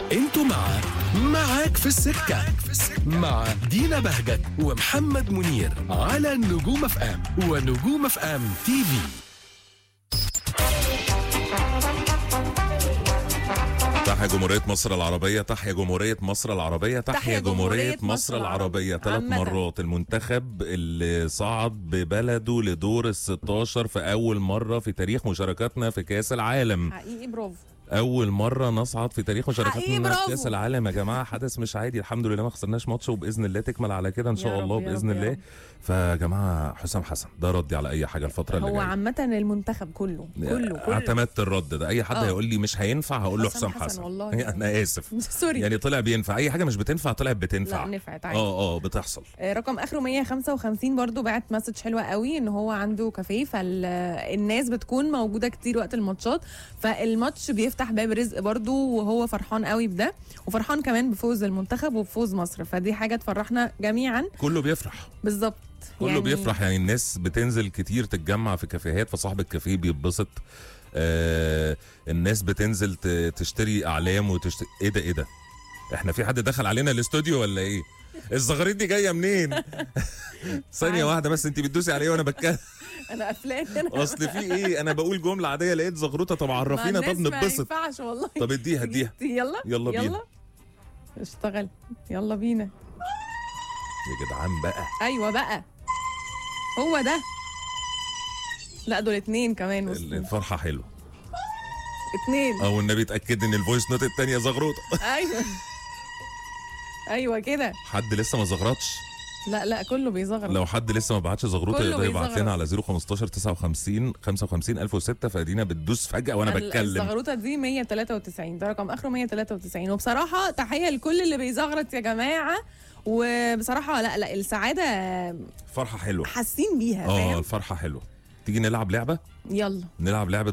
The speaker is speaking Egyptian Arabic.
انتوا مع معاك في السكة مع دينا بهجت ومحمد منير على نجوم اف ام ونجوم اف ام تي في تحيا جمهورية مصر العربية تحيا جمهورية مصر العربية تحيا جمهورية مصر العربية ثلاث عامة. مرات المنتخب اللي صعد ببلده لدور ال 16 في أول مرة في تاريخ مشاركاتنا في كأس العالم حقيقي برافو أول مرة نصعد في تاريخ حقيقي مشاركاتنا في برافو. كأس العالم يا جماعة حدث مش عادي الحمد لله ما خسرناش ماتش وبإذن الله تكمل على كده إن يا شاء رب، الله يا بإذن رب، يا الله رب. فيا جماعة حسام حسن ده ردي على أي حاجة الفترة اللي هو جاية عامة المنتخب كله كله كله اعتمدت الرد ده اي حد آه. هيقول لي مش هينفع هقول له حسام حسام حسن حسن والله. انا اسف سوري يعني طلع بينفع اي حاجه مش بتنفع طلعت بتنفع لا نفعت عادي اه اه بتحصل آه، رقم اخره 155 برضو بعت مسج حلوه قوي ان هو عنده كافيه فالناس بتكون موجوده كتير وقت الماتشات فالماتش بيفتح باب رزق برضو وهو فرحان قوي بده وفرحان كمان بفوز المنتخب وبفوز مصر فدي حاجه تفرحنا جميعا كله بيفرح بالظبط كله يعني بيفرح يعني الناس بتنزل كتير تتجمع في كافيهات فصاحب الكافيه بيتبسط آه الناس بتنزل ت- تشتري اعلام وتشتري ايه ده ايه ده احنا في حد دخل علينا الاستوديو ولا ايه الزغاريد دي جايه منين ثانيه عادي. واحده بس انت بتدوسي عليه وانا بتكلم انا افلام انا اصل في ايه انا بقول جمله عاديه لقيت زغروطه طب مع عرفينا الناس طب ما نتبسط ينفعش والله طب اديها اديها يلا يلا بينا. يلا اشتغل يلا بينا يا جدعان بقى ايوه بقى هو ده لا دول اتنين كمان ال- وصلوا الفرحه حلوه اتنين او النبي اتاكد ان الفويس نوت التانية زغروطه ايوه ايوه كده حد لسه ما زغرطش لا لا كله بيزغرط لو حد لسه ما بعتش زغروطه كله يقدر يبعت بيزغرط. لنا على 015 59 55 1006 فادينا بتدوس فجاه وانا ال- بتكلم الزغروطه دي 193 ده رقم اخره 193 وبصراحه تحيه لكل اللي بيزغرط يا جماعه وبصراحه لا لا السعاده فرحه حلوه حاسين بيها اه فاهم الفرحه حلوه تيجي نلعب لعبه يلا نلعب لعبه